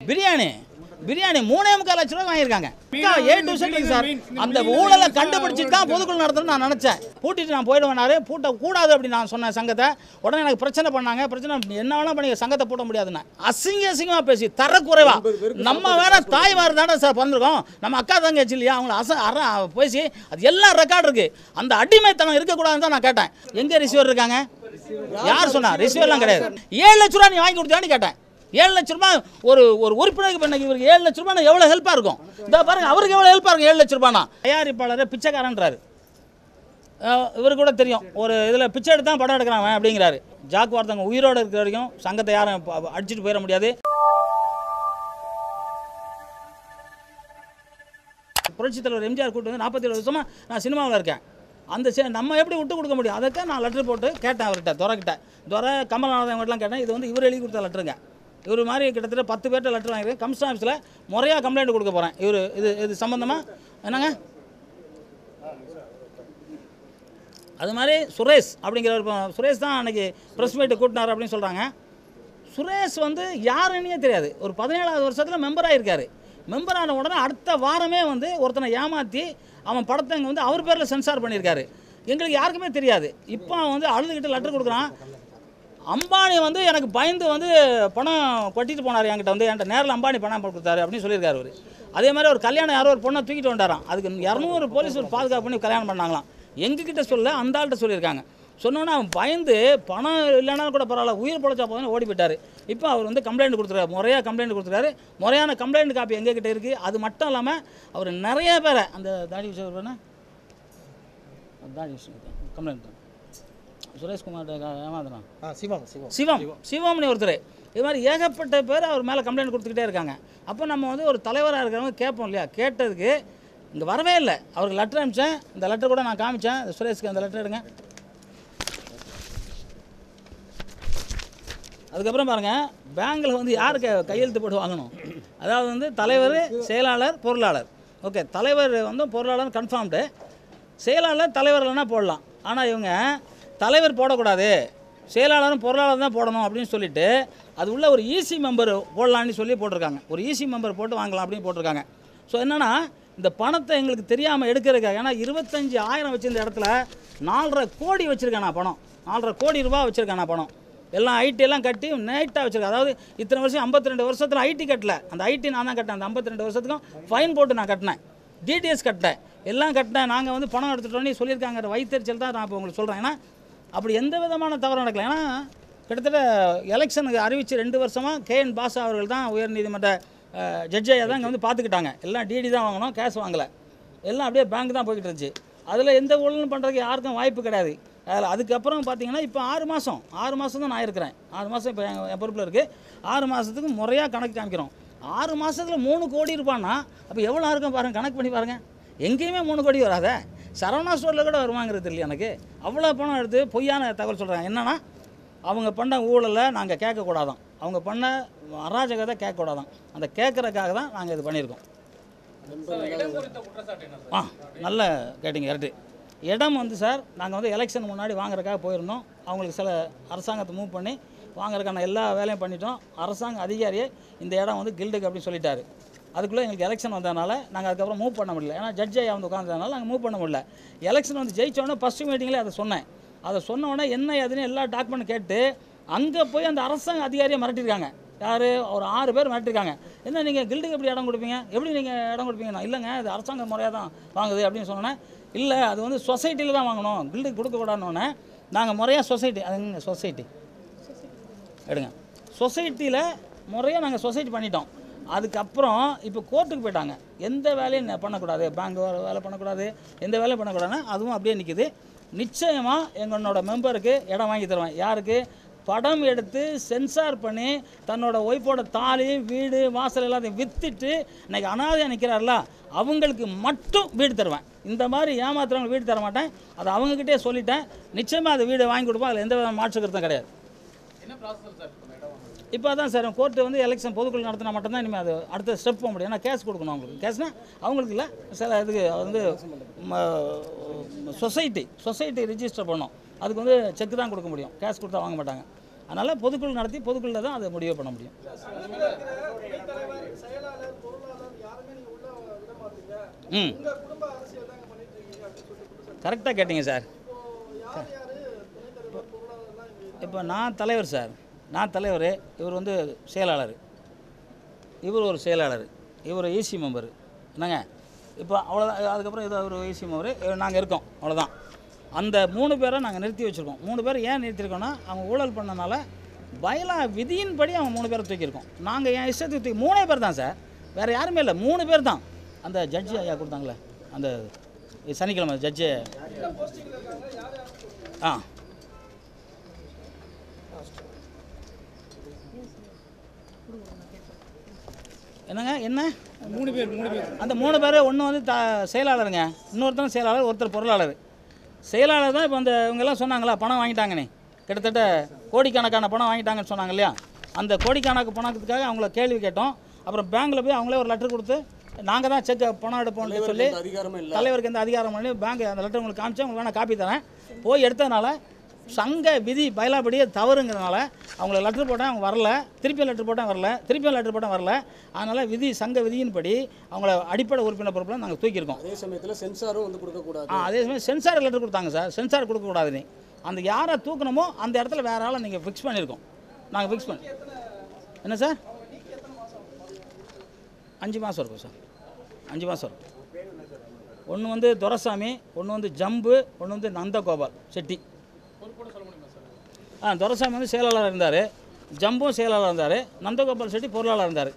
பிரியாணி பிரியாணி மூணே முக்கால் லட்ச ரூபா வாங்கியிருக்காங்க ஏ டு செட் இருக்கு சார் அந்த ஊழலை கண்டுபிடிச்சிட்டு தான் பொதுக்குழு நடத்தணும்னு நான் நினச்சேன் பூட்டிட்டு நான் போயிடுவேனாரு பூட்ட கூடாது அப்படி நான் சொன்னேன் சங்கத்தை உடனே எனக்கு பிரச்சனை பண்ணாங்க பிரச்சனை என்ன வேணா பண்ணி சங்கத்தை பூட்ட முடியாதுன்னு அசிங்க அசிங்கமாக பேசி தரக்குறைவா நம்ம வேற தாய்மார் தானே சார் வந்திருக்கோம் நம்ம அக்கா தங்கச்சி இல்லையா அவங்கள அச அற பேசி அது எல்லாம் ரெக்கார்டு இருக்கு அந்த அடிமைத்தனம் இருக்கக்கூடாதுன்னு தான் நான் கேட்டேன் எங்கே ரிசீவர் இருக்காங்க யார் சொன்னா ரிசீவர்லாம் கிடையாது ஏழு லட்ச ரூபா நீ வாங்கி கொடுத்தியான்னு கேட்டேன் ஏழு லட்ச ரூபாய் ஒரு ஒரு உறுப்பினருக்கு பண்ண இவருக்கு ஏழு லட்ச ரூபாய் எவ்வளோ ஹெல்ப்பாக இருக்கும் இந்த பாருங்க அவருக்கு எவ்வளோ ஹெல்ப்பாக இருக்கும் ஏழு லட்ச ரூபானா தயாரிப்பாளர் பிச்சைக்காரன்றாரு அஹ் இவருக்கு கூட தெரியும் ஒரு இதில் பிச்சை எடுத்து தான் படம் எடுக்கிறான் அவன் அப்படிங்கிறாரு ஜாக் வார்த்தங்க உயிரோடு இருக்கிற வரைக்கும் சங்கத்தை யாரும் ப- அடிச்சிட்டு போயிட முடியாது புரட்சித் தலைவர் எம்ஜிஆர் கூட்டு வந்து நாற்பத்தி ஏழு வருஷமா நான் சினிமாவில் இருக்கேன் அந்த சி நம்ம எப்படி விட்டு கொடுக்க முடியும் அதுக்கு நான் லெட்டர் போட்டு கேட்டேன் அவர்கிட்ட துறைக்கிட்ட துறை கமல்நாதன் கிட்டலாம் கேட்டேன் இது வந்து இவர் எழுதி கொடுத்த லெட்டருங்க இவர் மாதிரி கிட்டத்தட்ட பத்து பேர்ட்ட லெட்டர் வாங்கியிருக்கேன் கமிஷன் ஆஃபீஸில் முறையாக கம்ப்ளைண்ட் கொடுக்க போகிறேன் இவர் இது இது சம்மந்தமாக என்னங்க அது மாதிரி சுரேஷ் அப்படிங்கிறவர் இப்போ சுரேஷ் தான் அன்னைக்கு ப்ரெஸ் மீட்டு கூட்டினார் அப்படின்னு சொல்கிறாங்க சுரேஷ் வந்து யாருன்னே தெரியாது ஒரு பதினேழாவது வருஷத்தில் மெம்பர் ஆகியிருக்காரு மெம்பர் ஆன உடனே அடுத்த வாரமே வந்து ஒருத்தனை ஏமாற்றி அவன் படத்தை இங்கே வந்து அவர் பேரில் சென்சார் பண்ணியிருக்காரு எங்களுக்கு யாருக்குமே தெரியாது இப்போ அவன் வந்து அழுதுகிட்டு லெட்டர் கொடுக்குறான் அம்பானி வந்து எனக்கு பயந்து வந்து பணம் கொட்டிட்டு போனார் என்கிட்ட வந்து என்கிட்ட நேரில் அம்பானி பணம் போட்டு கொடுத்தாரு அப்படின்னு சொல்லியிருக்காரு அவர் அதே மாதிரி ஒரு கல்யாணம் யாரோ ஒரு பொண்ணை தூக்கிட்டு வந்தாராம் அதுக்கு இரநூறு போலீஸ் ஒரு பாதுகாப்பு பண்ணி கல்யாணம் பண்ணாங்களாம் எங்ககிட்ட சொல்ல அந்த ஆள்கிட்ட சொல்லியிருக்காங்க சொன்னோன்னே அவன் பயந்து பணம் இல்லைனா கூட பரவாயில்ல உயிர் பொழைச்சா போதுன்னு ஓடி போயிட்டார் இப்போ அவர் வந்து கம்ப்ளைண்ட் கொடுத்துருக்காரு முறையாக கம்ப்ளைண்ட் கொடுத்துருக்காரு முறையான கம்ப்ளைண்ட் காப்பி எங்ககிட்ட இருக்குது அது மட்டும் இல்லாமல் அவர் நிறைய பேரை அந்த தாடி விஷயம் தாடி விஷயம் கம்ப்ளைண்ட் சுரேஷ்குமார் ஏமாந்தனா ஆ சிவம் சிவம் சிவம் சிவம்னு ஒருத்தர் இது மாதிரி ஏகப்பட்ட பேர் அவர் மேலே கம்ப்ளைண்ட் கொடுத்துக்கிட்டே இருக்காங்க அப்போ நம்ம வந்து ஒரு தலைவராக இருக்கிறவங்க கேட்போம் இல்லையா கேட்டதுக்கு இங்கே வரவே இல்லை அவருக்கு லெட்டர் அனுப்பிச்சேன் இந்த லெட்டர் கூட நான் காமிச்சேன் இந்த சுரேஷ்க்கு அந்த லெட்டர் எடுங்க அதுக்கப்புறம் பாருங்கள் பேங்கில் வந்து யார் க கையெழுத்து போட்டு வாங்கணும் அதாவது வந்து தலைவர் செயலாளர் பொருளாளர் ஓகே தலைவர் வந்து பொருளாளர் கன்ஃபார்ம்டு செயலாளர் தலைவர் இல்லைன்னா போடலாம் ஆனால் இவங்க தலைவர் போடக்கூடாது செயலாளரும் பொருளாளர் தான் போடணும் அப்படின்னு சொல்லிட்டு அது உள்ள ஒரு ஈசி மெம்பர் போடலான்னு சொல்லி போட்டிருக்காங்க ஒரு ஈசி மெம்பர் போட்டு வாங்கலாம் அப்படின்னு போட்டிருக்காங்க ஸோ என்னென்னா இந்த பணத்தை எங்களுக்கு தெரியாமல் எடுக்கிறதுக்காக ஏன்னா இருபத்தஞ்சி ஆயிரம் வச்சிருந்த இடத்துல நாலரை கோடி வச்சுருக்கேன் நான் பணம் நாலரை கோடி ரூபா வச்சுருக்கேன் நான் பணம் எல்லாம் ஐடி எல்லாம் கட்டி நைட்டாக வச்சுருக்கேன் அதாவது இத்தனை வருஷம் 52 ரெண்டு வருஷத்தில் ஐடி கட்டல அந்த ஐடி நான் தான் கட்டினேன் அந்த 52 ரெண்டு வருஷத்துக்கும் ஃபைன் போட்டு நான் கட்டினேன் டிடிஎஸ் கட்டினேன் எல்லாம் கட்டினேன் நாங்கள் வந்து பணம் எடுத்துட்டோன்னு சொல்லியிருக்காங்கிற வைத்தறிச்சல் தான் நான் இப்போ உங்களுக்கு சொல்கிறேன் ஏன்னா அப்படி எந்த விதமான தவறும் நடக்கல ஏன்னா கிட்டத்தட்ட எலெக்ஷனுக்கு அறிவித்து ரெண்டு வருஷமாக கேஎன் பாஷா அவர்கள் தான் உயர்நீதிமன்ற ஜட்ஜையாக தான் இங்கே வந்து பார்த்துக்கிட்டாங்க எல்லாம் டிடி தான் வாங்கணும் கேஷ் வாங்கலை எல்லாம் அப்படியே பேங்க் தான் போய்கிட்டு இருந்துச்சு அதில் எந்த ஊழலும் பண்ணுறதுக்கு யாருக்கும் வாய்ப்பு கிடையாது அதில் அதுக்கப்புறம் பார்த்தீங்கன்னா இப்போ ஆறு மாதம் ஆறு மாதம் தான் நான் இருக்கிறேன் ஆறு மாதம் இப்போ என் என் பொறுப்பில் இருக்குது ஆறு மாதத்துக்கு முறையாக கணக்கு காமிக்கிறோம் ஆறு மாதத்தில் மூணு கோடி இருப்பான்னா அப்போ எவ்வளோ இருக்கும் பாருங்கள் கணக்கு பண்ணி பாருங்கள் எங்கேயுமே மூணு கோடி வராதே சரவணா ஸ்டோரில் கூட வருவாங்கிறது இல்லையா எனக்கு அவ்வளோ பணம் எடுத்து பொய்யான தகவல் சொல்கிறாங்க என்னென்னா அவங்க பண்ண ஊழலை நாங்கள் கேட்கக்கூடாதான் அவங்க பண்ண அராஜகத்தை கேட்கக்கூடாதான் அந்த கேட்குறதுக்காக தான் நாங்கள் இது பண்ணியிருக்கோம் ஆ நல்ல கேட்டிங்க கரெக்டு இடம் வந்து சார் நாங்கள் வந்து எலெக்ஷன் முன்னாடி வாங்குறதுக்காக போயிருந்தோம் அவங்களுக்கு சில அரசாங்கத்தை மூவ் பண்ணி வாங்குறதுக்கான எல்லா வேலையும் பண்ணிட்டோம் அரசாங்க அதிகாரியே இந்த இடம் வந்து கில்டுக்கு அப்படின்னு சொல்லிட்டாரு அதுக்குள்ளே எங்களுக்கு எலெக்ஷன் வந்ததுனால நாங்கள் அதுக்கப்புறம் மூவ் பண்ண முடியல ஏன்னா ஜட்ஜ் ஐயா வந்து உட்காந்ததுனால நாங்கள் மூவ் பண்ண முடியல எலெக்ஷன் வந்து ஜெயிச்சோடனே ஃபஸ்ட்டு மீட்டிங்கில் அதை சொன்னேன் அதை சொன்ன உடனே என்ன ஏதுன்னு எல்லா டாக்குமெண்ட் கேட்டு அங்கே போய் அந்த அரசாங்க அதிகாரியை மிரட்டிருக்காங்க யார் ஒரு ஆறு பேர் மிரட்டிருக்காங்க என்ன நீங்கள் கில்டுக்கு எப்படி இடம் கொடுப்பீங்க எப்படி நீங்கள் இடம் கொடுப்பீங்க நான் இல்லைங்க இது அரசாங்க முறையாக தான் வாங்குது அப்படின்னு சொன்னோன்னே இல்லை அது வந்து சொசைட்டியில் தான் வாங்கணும் கில்டுக்கு கொடுக்கக்கூடாதுன்னொன்னே நாங்கள் முறையாக சொசைட்டி அதுங்க சொசைட்டி எடுங்க சொசைட்டியில் முறையாக நாங்கள் சொசைட்டி பண்ணிட்டோம் அதுக்கப்புறம் இப்போ கோர்ட்டுக்கு போயிட்டாங்க எந்த வேலையும் ந- பண்ணக்கூடாது பேங்க் வேலை பண்ணக்கூடாது எந்த வேலையும் பண்ணக்கூடாதுன்னா அதுவும் அப்படியே நிற்குது நிச்சயமாக எங்களோட மெம்பருக்கு இடம் வாங்கி தருவேன் யாருக்கு படம் எடுத்து சென்சார் பண்ணி தன்னோட ஒய்ஃபோட தாலி வீடு வாசல் எல்லாத்தையும் விற்றுட்டு இன்னைக்கு அனாதையாக நிற்கிறார்ல அவங்களுக்கு மட்டும் வீடு தருவேன் இந்த மாதிரி ஏமாத்துறவங்க வீடு தர மாட்டேன் அதை அவங்கக்கிட்டே சொல்லிட்டேன் நிச்சயமாக அது வீடு வாங்கி கொடுப்போம் அதில் எந்த விதமான மாற்று கருத்தும் கிடையாது இப்போ அதான் சார் கோர்ட்டு வந்து எலெக்ஷன் பொதுக்குழு நடத்தினா மட்டும்தான் இனிமேல் அது அடுத்த ஸ்டெப் போக முடியும் ஏன்னா கேஸ் கொடுக்கணும் அவங்களுக்கு கேஸ்னா அவங்களுக்கு இல்லை சில இதுக்கு வந்து சொசைட்டி சொசைட்டி ரிஜிஸ்டர் பண்ணணும் அதுக்கு வந்து செக் தான் கொடுக்க முடியும் கேஷ் கொடுத்தா வாங்க மாட்டாங்க அதனால் பொதுக்குழு நடத்தி பொதுக்குழுல தான் அதை முடிவு பண்ண முடியும் ம் கரெக்டாக கேட்டீங்க சார் இப்போ நான் தலைவர் சார் நான் தலைவர் இவர் வந்து செயலாளர் இவர் ஒரு செயலாளர் இவர் ஈசி மெம்பர் என்னங்க இப்போ அவ்வளோதான் அதுக்கப்புறம் ஏதோ ஒரு ஈசி மெம்பர் நாங்கள் இருக்கோம் அவ்வளோதான் அந்த மூணு பேரை நாங்கள் நிறுத்தி வச்சுருக்கோம் மூணு பேர் ஏன் நிறுத்திருக்கோன்னா அவங்க ஊழல் பண்ணனால பயலா விதியின்படி அவங்க மூணு பேரை தூக்கியிருக்கோம் நாங்கள் என் இஷ்டத்துக்கு தூக்கி மூணே பேர் தான் சார் வேறு யாருமே இல்லை மூணு பேர் தான் அந்த ஜட்ஜி ஐயா கொடுத்தாங்களே அந்த சனிக்கிழமை ஜட்ஜு ஆ என்னங்க என்ன மூணு பேர் மூணு பேர் அந்த மூணு பேர் ஒன்று வந்து த செயலாளருங்க இன்னொருத்தன் செயலாளர் ஒருத்தர் பொருளாளர் செயலாளர் தான் இப்போ அந்த இவங்கெல்லாம் சொன்னாங்களா பணம் வாங்கிட்டாங்கண்ணே கிட்டத்தட்ட கோடிக்கணக்கான பணம் வாங்கிட்டாங்கன்னு சொன்னாங்க இல்லையா அந்த கோடிக்கணக்கு பணத்துக்காக அவங்கள கேள்வி கேட்டோம் அப்புறம் பேங்க்கில் போய் அவங்களே ஒரு லெட்டர் கொடுத்து நாங்கள் தான் செக் பணம் எடுப்போம்னு சொல்லி அதிகாரமே இல்லை தலைவருக்கு எந்த அதிகாரம் பண்ணி பேங்க் அந்த லெட்டர் உங்களுக்கு காமிச்சா உங்களுக்கு வேணா காப்பி தரேன் போய் எடுத்ததுனால சங்க விதி பயிலாபடியே தவறுங்கிறதுனால அவங்கள லெட்டர் போட்டேன் அவங்க வரல திருப்பியும் லெட்டர் போட்டேன் வரல திருப்பியும் லெட்டர் போட்டேன் வரல அதனால் விதி சங்க விதியின்படி அவங்கள அடிப்படை உறுப்பினர் பொறுப்பில் நாங்கள் தூக்கியிருக்கோம் அதே சமயத்தில் சென்சாரும் வந்து கொடுக்கக்கூடாது ஆ அதே சமயம் சென்சார் லெட்டர் கொடுத்தாங்க சார் சென்சார் கொடுக்கக்கூடாதுன்னு அந்த யாரை தூக்கணுமோ அந்த இடத்துல வேற ஆளை நீங்கள் ஃபிக்ஸ் பண்ணியிருக்கோம் நாங்கள் ஃபிக்ஸ் பண்ணி என்ன சார் அஞ்சு மாதம் இருக்கும் சார் அஞ்சு மாதம் இருக்கும் ஒன்று வந்து துரசாமி ஒன்று வந்து ஜம்பு ஒன்று வந்து நந்தகோபால் செட்டி ஆ துரசாமி வந்து செயலாளர் இருந்தார் ஜம்பும் செயலாளர் இருந்தார் நந்தகோபால் செட்டி பொருளாளர் இருந்தார்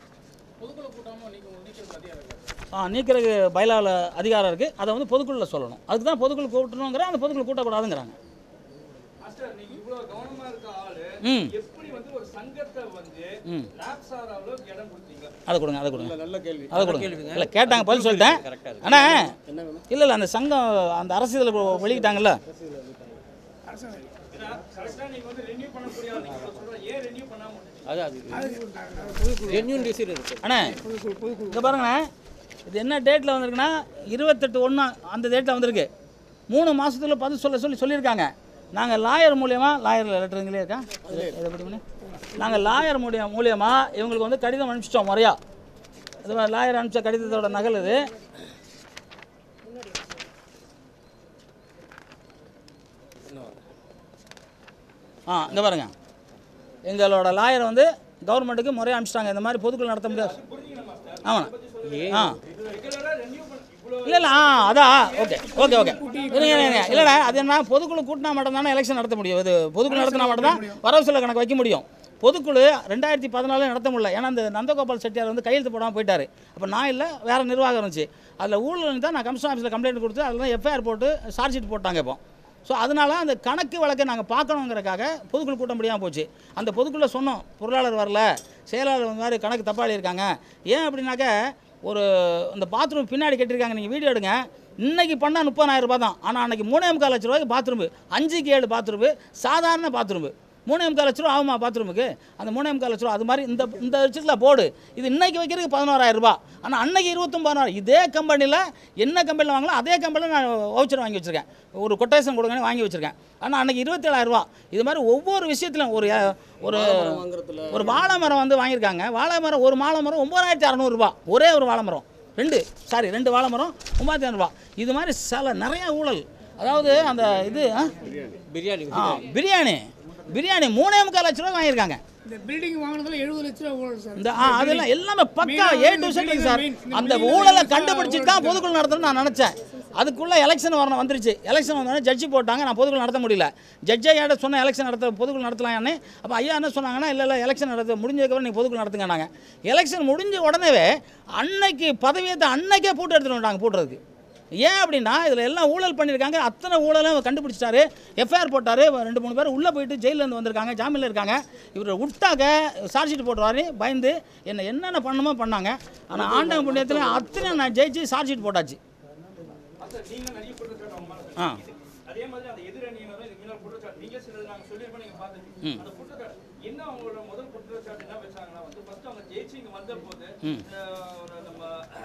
ஆ நீக்கிறதுக்கு பயிலாளர் அதிகாரம் இருக்குது அதை வந்து பொதுக்குழுல சொல்லணும் அதுக்கு தான் பொதுக்குழு கூட்டணுங்கிற அந்த பொதுக்குழு கூட்டக்கூடாதுங்கிறாங்க மாஸ்டர் நீங்க இவ்வளவு கவனமா இருக்க ஆளு ம் எப்படி வந்து ஒரு சங்கத்தை வந்து ம் லாப்சார் அளவுக்கு இடம் கொடுத்தீங்க அதை கொடுங்க அதை கொடுங்க நல்ல கேள்வி அதை கொடுங்க இல்லை கேட்டாங்க பதில் சொல்லிட்டேன் அண்ணா என்ன வேணும் இல்லை இல்லை அந்த சங்கம் அந்த அரசியலில் வெளியிட்டாங்கல்ல கரெக்டா நீங்க வந்து ரெனியூ பண்ணக்கூடிய ஆள் நீங்க இவ்வளவு சொல்றீங்க. ஏன் ரெனியூ பண்ணாம விட்டீங்க? அது அது ஜென்யூன் டிசைட் இருக்கு அண்ணா இங்கே பாருங்கண்ணே இது என்ன டேட்டில் வந்திருக்குன்னா இருபத்தெட்டு ஒன்று அந்த டேட்டில் வந்திருக்கு மூணு மாதத்துல பதில் சொல்ல சொல்லி சொல்லியிருக்காங்க நாங்கள் லாயர் மூலியமாக லாயர் லெட்டருங்களே இருக்கா இதை- இதை பற்றி பண்ணி நாங்கள் லாயர் மூலியம் மூலியமாக இவங்களுக்கு வந்து கடிதம் அனுப்பிச்சிட்டோம் முறையா இது மாதிரி லாயர் அனுப்பிச்ச கடிதத்தோட நகல் இது ஆ இங்கே பாருங்க எங்களோட லாயர் வந்து கவர்மெண்ட்டுக்கு முறையாக அனுப்பிச்சிட்டாங்க இந்த மாதிரி பொதுக்குழு நடத்த முடியாது ஆமாம் ஆ இல்லை இல்லை ஆ அதான் ஓகே ஓகே ஓகே இருங்க இருங்க இல்லைடா அது என்ன பொதுக்குழு கூட்டினா மட்டும்தானே எலெக்ஷன் நடத்த முடியும் இது பொதுக்குழு நடத்தினா மட்டும்தான் வரவு செலவு கணக்கு வைக்க முடியும் பொதுக்குழு ரெண்டாயிரத்தி பதினாலு நடத்த முடியல ஏன்னா அந்த நந்தகோபால் செட்டியார் வந்து கையெழுத்து போடாமல் போயிட்டாரு அப்போ நான் இல்லை வேறு நிர்வாகம் இருந்துச்சு அதில் ஊழல் தான் நான் கமிஷன் ஆஃபீஸில் கம்ப்ளைண்ட் கொடுத்து அதில் தான் எஃப்ஐஆர் போட்டு சார்ஜ் ஷீட் போட்டாங்க இப்போ ஸோ அதனால அந்த கணக்கு வழக்கை நாங்கள் பார்க்கணுங்கிறக்காக பொதுக்குழு கூட்ட முடியாமல் போச்சு அந்த பொதுக்குள்ள சொன்னோம் பொருளாளர் வரல செயலாளர் இந்த மாதிரி கணக்கு தப்பாளி இருக்காங்க ஏன் அப்படின்னாக்க ஒரு இந்த பாத்ரூம் பின்னாடி கட்டியிருக்காங்க நீங்கள் வீடியோ எடுங்க இன்னைக்கு பண்ணால் முப்பதாயிரம் ரூபாய் தான் ஆனால் அன்னைக்கு மூணே முக்கால் லட்ச ரூபாய்க்கு பாத்ரூமு அஞ்சுக்கு ஏழு பாத்ரூமு சாதாரண பாத்ரூமு மூணே முக்கால் லட்ச ரூபா ஆகுமா பாத்ரூமுக்கு அந்த மூணே முக்கால் லட்ச ரூபா அது மாதிரி இந்த இந்த வச்சுக்கல போர்டு இது இன்னைக்கு வைக்கிறதுக்கு பதினோராயிரம் ரூபாய் ஆனால் அன்னைக்கு இருபத்தொம்பதாயிரம் இதே கம்பெனியில் என்ன கம்பெனியில் வாங்கலாம் அதே கம்பெனியில் நான் வவுச்சர் வாங்கி வச்சுருக்கேன் ஒரு கொட்டேஷன் கொடுங்கன்னு வாங்கி வச்சுருக்கேன் ஆனால் அன்னைக்கு இருபத்தேழாயிரம் ரூபா இது மாதிரி ஒவ்வொரு விஷயத்திலும் ஒரு அஹ், ஒரு வாங்குறதுல ஒரு வாழை மரம் வந்து வாங்கியிருக்காங்க வாழை மரம் ஒரு வாழை மரம் ஒம்பதாயிரத்தி அறநூறுபா ஒரே ஒரு வாழை மரம் ரெண்டு சாரி ரெண்டு வாழை மரம் ஒம்பதாயிரத்தி ஐநூறுபா இது மாதிரி சில நிறைய ஊழல் அதாவது அந்த இது ஆ? பிரியாணி ஆ பிரியாணி பிரியாணி மூணே முக்கால் லட்ச ரூபா வாங்கியிருக்காங்க இந்த பில்டிங் வாங்கினதுல எழுபது லட்ச ரூபா ஊழல் சார் இந்த ஆ அதெல்லாம் எல்லாமே பக்கா Main ஆ ஏ வந்து to Z building sir main. இந்த அந்த building ஊழலை main கண்டுபிடிச்சிட்டு தான் பொதுக்குழு நடத்தணும்னு நான் நினச்சேன் அதுக்குள்ளே எலெக்ஷன் வரணும் வந்துருச்சு எலெக்ஷன் வந்தோடனே ஜட்ஜி போட்டாங்க நான் பொதுக்குழு நடத்த முடியல ஜட்ஜை ஏட சொன்ன எலெக்ஷன் நடத்த பொதுக்குழு நடத்தலாம்னு அப்போ ஐயா என்ன சொன்னாங்கன்னா இல்லை இல்லை எலெக்ஷன் நடத்த முடிஞ்சதுக்கப்புறம் நீங்கள் பொதுக்குழு நடத்துங்க நாங்கள் எலெக்ஷன் முடிஞ்ச உடனேவே அன்னைக்கு பதவியத்தை அன்னைக்கே பூட்டு எடுத்துட்டு வந்துட்டாங்க பூட்டுறதுக்கு ஏன் அப்படின்னா இதில் எல்லாம் ஊழல் பண்ணியிருக்காங்க அத்தனை ஊழலும் கண்டுபிடிச்சிட்டாரு எஃப்ஐஆர் போட்டார் ரெண்டு மூணு பேர் உள்ளே போயிட்டு ஜெயில்ல இருந்து வந்திருக்காங்க ஜாமீனில் இருக்காங்க இவரை விட்டாக்க சார்ஜ் ஷீட் போட்டுருவாரு பயந்து என்ன என்னென்ன பண்ணணுமோ பண்ணாங்க ஆனால் ஆண்டவன் புண்ணியத்தில் அத்தனை நான் ஜெயிச்சு சார்ஜ் ஷீட் போட்டாச்சு மாஸ்டர், நீங்க நிறைய குற்றச்சாட்டு அவங்க மேல ஆ இது- அதே மாதிரி அந்த எதிரணியினரும் இதுக்கு முன்னாடி குற்றச்சாட்டு நீங்க சிலது நாங்க சொல்லியிருப்போம் நீங்க பார்த்துருக்கீங்க அந்த குற்றச்சாட்டு என்ன அவங்களோட முதல் குற்றச்சாட்டு என்ன வச்சாங்கன்னா வந்து ஃபர்ஸ்ட் அவங்க ஜெயிச்சு இங்க வந்த போது அஹ், ஒரு நம்ம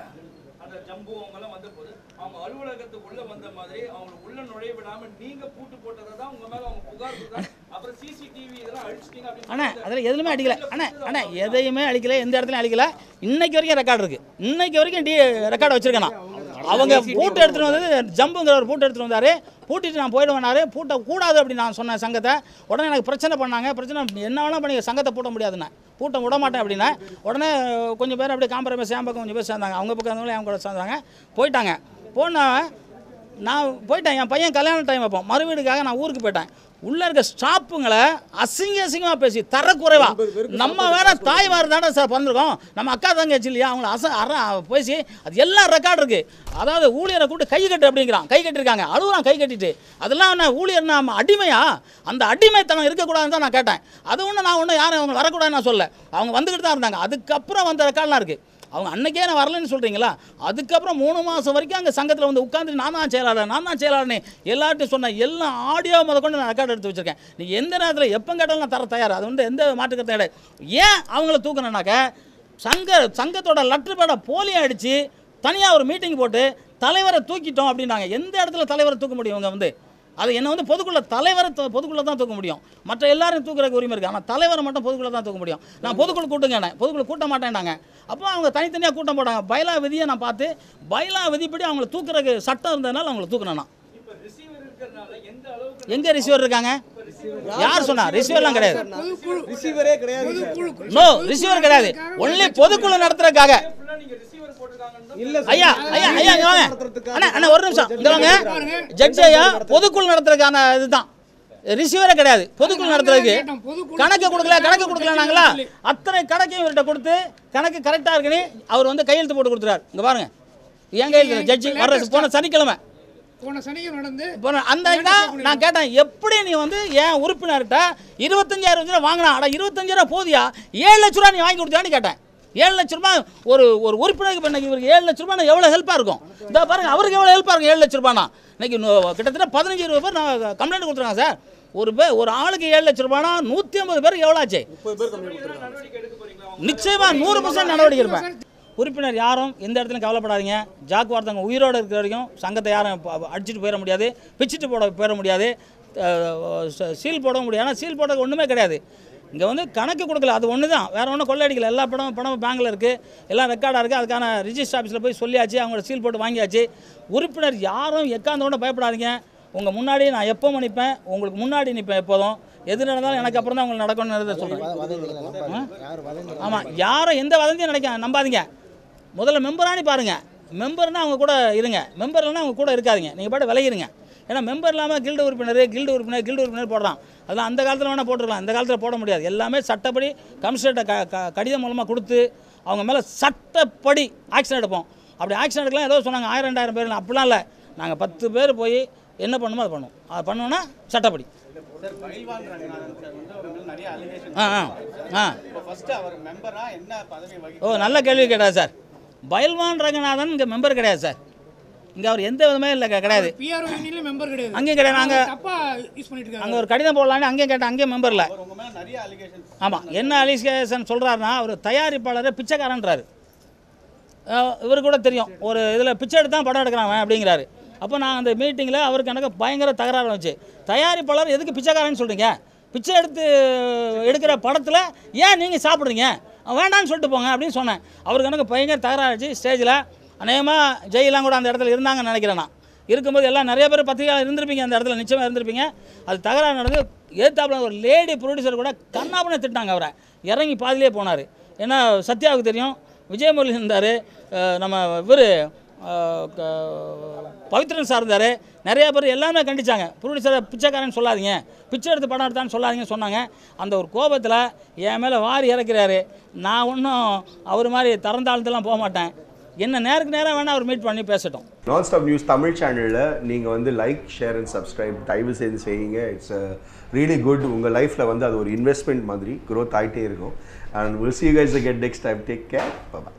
அந்த ஜம்பு அவங்க எல்லாம் வந்த போது அவங்க அலுவலகத்துக்கு உள்ள வந்த மாதிரி அவங்களை உள்ள நுழைய விடாம நீங்க பூட்டு போட்டதை தான் உங்க மேல அவங்க புகார் கொடுத்தாங்க அப்புறம் சிசிடிவி இதெல்லாம் அழிச்சிட்டீங்க அப்படின்னு அண்ணா அதில் எதுவுமே அடிக்கல அண்ணா அண்ணா எதையுமே அடிக்கல எந்த இடத்துலையும் அடிக்கல இன்னைக்கு வரைக்கும் ரெக்கார்டு இருக்குது இன்னைக்கு வரைக்கும் டி ரெக்கார்டு வச்சிருக்கேன் நான் அவங்க பூட்டு எடுத்துகிட்டு வந்தது ஜம்புங்கிற ஒரு பூட்டு எடுத்துகிட்டு வந்தார் பூட்டிட்டு நான் போயிடுவேனாரு பூட்ட கூடாது அப்படின்னு நான் சொன்னேன் சங்கத்தை உடனே எனக்கு பிரச்சனை பண்ணாங்க பிரச்சனை என்ன வேணால் பண்ணி சங்கத்தை பூட்ட முடியாதுண்ணே பூட்ட விட மாட்டேன் அப்படின்னா உடனே கொஞ்சம் பேர் அப்படியே காம்பரமைஸ் என் பக்கம் கொஞ்சம் பேர் சேர்ந்தாங்க அவங்க பக்கம் இருந்தவங்களும் என் கூட சேர்ந்தாங்க போயிட்டாங்க போனவன் நான் போயிட்டேன் என் பையன் கல்யாண டைம் வைப்போம் மறு வீடுக்காக நான் ஊருக்கு போயிட்டேன் உள்ளே இருக்க ஸ்டாப்புங்களை அசிங்க அசிங்கமாக பேசி தரக்குறைவா நம்ம வேற தாய்மார் தானே சார் பிறந்திருக்கோம் நம்ம அக்கா தங்கச்சி இல்லையா அவங்கள அச அற பேசி அது எல்லாம் ரெக்கார்டு இருக்கு அதாவது ஊழியரை கூப்பிட்டு கை கட்டு அப்படிங்கிறான் கை கட்டிருக்காங்க அழுகுறான் கை கட்டிட்டு அதெல்லாம் என்ன ஊழியர் நம்ம அடிமையா அந்த அடிமைத்தனம் இருக்கக்கூடாதுன்னு தான் நான் கேட்டேன் அது ஒன்றும் நான் ஒன்றும் யாரும் அவங்க வரக்கூடாதுன்னு நான் சொல்ல அவங்க வந்துக்கிட்டு தான் இருந்தாங்க அதுக்கப்புறம் வந்த ரெக்கார்ட்லாம் இருக்குது அவங்க அன்னைக்கே நான் வரலன்னு சொல்கிறீங்களா அதுக்கப்புறம் மூணு மாதம் வரைக்கும் அங்கே சங்கத்தில் வந்து உட்காந்து நான் தான் செயலாளர் நான் தான் செயலாளர்னு எல்லார்ட்டும் சொன்ன எல்லா ஆடியோ முத கொண்டு நான் ரெக்கார்ட் எடுத்து வச்சிருக்கேன் நீ எந்த நேரத்தில் எப்போ கேட்டாலும் நான் தர தயார் அது வந்து எந்த மாற்றுக்கத்தை கிடையாது ஏன் அவங்கள தூக்கணுன்னாக்க சங்க சங்கத்தோட லெட்ரு பேடை போலி அடித்து தனியாக ஒரு மீட்டிங் போட்டு தலைவரை தூக்கிட்டோம் அப்படின்னாங்க எந்த இடத்துல தலைவரை தூக்க முடியும் இவங்க வந்து அது என்ன வந்து பொதுக்குள்ள தலைவரை து- பொதுக்குள்ள தான் தூக்க முடியும் மற்ற எல்லாரும் தூக்குறதுக்கு உரிமை இருக்குது ஆனால் தலைவரை மட்டும் பொதுக்குள்ள தான் தூக்க முடியும் நான் பொதுக்குழு கூட்டுங்க பொதுக்குழு கூட்ட மாட்டேன்டாங்க அப்போ அவங்க தனித்தனியாக கூட்டம் போட்டாங்க பைலா விதியை நான் பார்த்து பைலா விதிப்படி அவங்கள தூக்குறதுக்கு சட்டம் இருந்ததுனால அவங்கள தூக்கினேன் நான் இப்ப ரிசீவர் இருக்கிறதுனால எந்த அளவுக்கு எங்கே ரிசீவர் இருக்காங்க யார் சொன்னா ரிசீவர்லாம் கிடையாது பொதுக்குழு ரிசீவரே கிடையாது பொதுக்குழு நோ ரிசீவர் கிடையாது ஒன்லி பொதுக்குழு நடத்துறதுக்காக ஃபுல்லா நீங்க ரிசீவர் போட்டிருக்காங்கன்னு தான் இல்ல ஐயா ஐயா ஐயா இங்க வாங்க அண்ணா அண்ணா ஒரு நிமிஷம் இங்க வாங்க ஜட்ஜ் ஐயா பொதுக்குழு நடத்துறதுக்கான இதுதான் ரிசீவரே கிடையாது பொதுக்குழு நடத்துறதுக்கு கேட்டோம், பொதுக்குழு கணக்கு கொடுக்கல கணக்கு கொடுக்கலனாங்களா அத்தனை கணக்கையும் இவர்கிட்ட கொடுத்து கணக்கு கரெக்டாக இருக்குன்னு அவர் வந்து கையெழுத்து போட்டு கொடுத்துறாரு இங்க பாருங்க என் கையெழுத்து ஜட்ஜி வர்ற போன சனிக்கிழமை போன சனிக்கிழமை நடந்து போன அந்த இதான் நான் கேட்டேன் எப்படி நீ வந்து என் உறுப்பினர்கிட்ட இருபத்தஞ்சாயிரம் ரூபா வாங்கினா அட இருபத்தஞ்சாயிரம் போதியா ஏழு லட்ச ரூபா நீ வாங்கி கொடுத்தியான்னு கேட்டேன் ஏழு லட்ச ரூபாய் ஒரு ஒரு உறுப்பினருக்கு பண்ண இவருக்கு ஏழு லட்ச ரூபாய் எவ்வளோ ஹெல்ப்பாக இருக்கும் இந்த பாருங்க அவருக்கு எவ்வளோ ஹெல்ப்பாக இருக்கும் ஏழு லட்ச ரூபானா இன்னைக்கு நூ- கிட்டத்தட்ட பதினஞ்சு இருபது பேர் நான் கம்ப்ளைண்ட் கொடுத்துருக்காங்க சார் ஒரு பேர் ஒரு ஆளுக்கு ஏழு லட்ச ரூபானா நூற்றி ஐம்பது பேருக்கு எவ்வளோ ஆச்சு முப்பது பேர் கம்ப்ளைண்ட் கொடுத்துருக்காங்க நடவடிக்கை எடுக்க போறீங்களா அவங்க நிச்சயமா நூறு பர்சன்ட் நடவடிக்கை எடுப்பேன் உறுப்பினர் யாரும் எந்த இடத்துலையும் கவலைப்படாதீங்க ஜாக் வார்த்தங்க உயிரோடு இருக்கிற வரைக்கும் சங்கத்தை யாரும் ப- அடிச்சிட்டு போயிட முடியாது பிச்சுட்டு போட போயிட முடியாது அஹ், ச- சீல் போட முடியாது ஆனால் சீல் போடுறது ஒன்றுமே கிடையாது இங்கே வந்து கணக்கு கொடுக்கல அது ஒன்று தான் வேறு ஒன்றும் கொள்ளையடிக்கல எல்லா பணமும் பணமும் பேங்கில் இருக்குது எல்லாம் ரெக்கார்டாக இருக்குது அதுக்கான ரிஜிஸ்டர் ஆஃபீஸில் போய் சொல்லியாச்சு அவங்களோட சீல் போட்டு வாங்கியாச்சு உறுப்பினர் யாரும் எக்காந்த கூட பயப்படாதீங்க உங்கள் முன்னாடி நான் எப்போ நிற்பேன் உங்களுக்கு முன்னாடி நிற்பேன் எப்போதும் எது நடந்தாலும் எனக்கு அப்புறம் தான் உங்களுக்கு நடக்கணும்னு சொல்கிறேன் ஆமாம் யாரும் எந்த வதந்தியும் நினைக்க நம்பாதீங்க முதல்ல மெம்பரானி பாருங்கள் மெம்பர்னா அவங்க கூட இருங்க மெம்பர் இல்லைன்னா அவங்க கூட இருக்காதீங்க நீங்கள் பாட்டு விலகிருங்க ஏன்னா மெம்பர் இல்லாமல் கில்டு உறுப்பினர் கில்டு உறுப்பினர் கில்டு உறுப்பினர் போடலாம் அதெல்லாம் அந்த காலத்தில் வேணால் போட்டுருக்கலாம் இந்த காலத்தில் போட முடியாது எல்லாமே சட்டப்படி கமிஷனர்கிட்ட க க- கடிதம் மூலமாக கொடுத்து அவங்க மேலே சட்டப்படி ஆக்ஷன் எடுப்போம் அப்படி ஆக்ஷன் எடுக்கலாம் ஏதோ சொன்னாங்க ஆயிரம் ரெண்டாயிரம் பேர் அப்படிலாம் இல்லை நாங்கள் பத்து பேர் போய் என்ன பண்ணுமோ அதை பண்ணுவோம் அது பண்ணோன்னா சட்டப்படி சார் பயில்வான் ரங்கநாதன் சார் வந்து அவர் மேல நிறைய அலிகேஷன் ஆ ஆ ஆ இப்போ ஃபர்ஸ்ட் அவர் மெம்பரா என்ன பதவி வகி ஓ நல்ல கேள்வி கேட்டார் சார் பயில்வான் ரங்கநாதன் இங்கே மெம்பர் கிடையாது சார் இங்கே அவர் எந்த விதமே இல்லை கிடையாது பிஆர்ஓ யூனியன்ல மெம்பர் கிடையாது அங்கேயும் கிடையாது நாங்கள் தப்பா யூஸ் பண்ணிட்டு இருக்காங்க அங்கே ஒரு கடிதம் போடலான்னு அங்கேயும் கேட்டேன் அங்கேயும் மெம்பர் இல்லை அவர் உங்க மேல நிறைய அலிகேஷன் ஆமாம் என்ன அலிகேஷன் சொல்கிறாருன்னா அவர் தயாரிப்பாளர் பிச்சைக்காரன்றாரு அஹ் இவரு கூட தெரியும் ஒரு இதில் பிச்சை எடுத்து தான் படம் எடுக்கிறான் அவன் அப்படிங்கிறாரு அப்போ நான் அந்த மீட்டிங்கில் அவருக்கு எனக்கு பயங்கர தகராறு வந்துச்சு தயாரிப்பாளர் எதுக்கு பிச்சைக்காரன்னு சொல்கிறீங்க பிச்சை எடுத்து எடுக்கிற படத்தில் ஏன் நீங்கள் சாப்பிட்றீங்க வேண்டாம்னு சொல்லிட்டு போங்க அப்படின்னு சொன்னேன் அவருக்கு எனக்கு பயங்கர தகராறுச்சு ஸ்டேஜில் அநேகமாக ஜெயிலாம் கூட அந்த இடத்துல இருந்தாங்கன்னு நினைக்கிறேன் நான் இருக்கும்போது எல்லாம் நிறைய பேர் பத்திரிகையாளர் இருந்திருப்பீங்க அந்த இடத்துல நிச்சயமாக இருந்திருப்பீங்க அது தகராறு நடந்து ஏத்தாப்புல ஒரு லேடி ப்ரொடியூசர் கூட கண்ணாபுரம் திட்டாங்க அவரை இறங்கி பாதியிலே போனார் ஏன்னா சத்யாவுக்கு தெரியும் விஜயமுரளி இருந்தார் நம்ம இவர் பவித்ரன் சார் இருந்தார் நிறைய பேர் எல்லாமே கண்டிச்சாங்க ப்ரொடியூசரை பிச்சைக்காரன் சொல்லாதீங்க பிச்சை எடுத்து படம் எடுத்தான்னு சொல்லாதீங்கன்னு சொன்னாங்க அந்த ஒரு கோபத்தில் என் மேலே வாரி இறக்கிறாரு நான் ஒன்றும் அவர் மாதிரி திறந்தாழ்ந்தெல்லாம் போக மாட்டேன் என்ன நேருக்கு நேராக வேணால் அவர் மீட் பண்ணி பேசட்டும் நான் ஸ்டாப் நியூஸ் தமிழ் சேனலில் நீங்கள் வந்து லைக் ஷேர் அண்ட் சப்ஸ்கிரைப் தயவு செய்து செய்யுங்க இட்ஸ் ரியலி குட் உங்கள் லைஃப்பில் வந்து அது ஒரு இன்வெஸ்ட்மெண்ட் மாதிரி growth ஆகிட்டே இருக்கும் and will see you guys again next time take care bye bye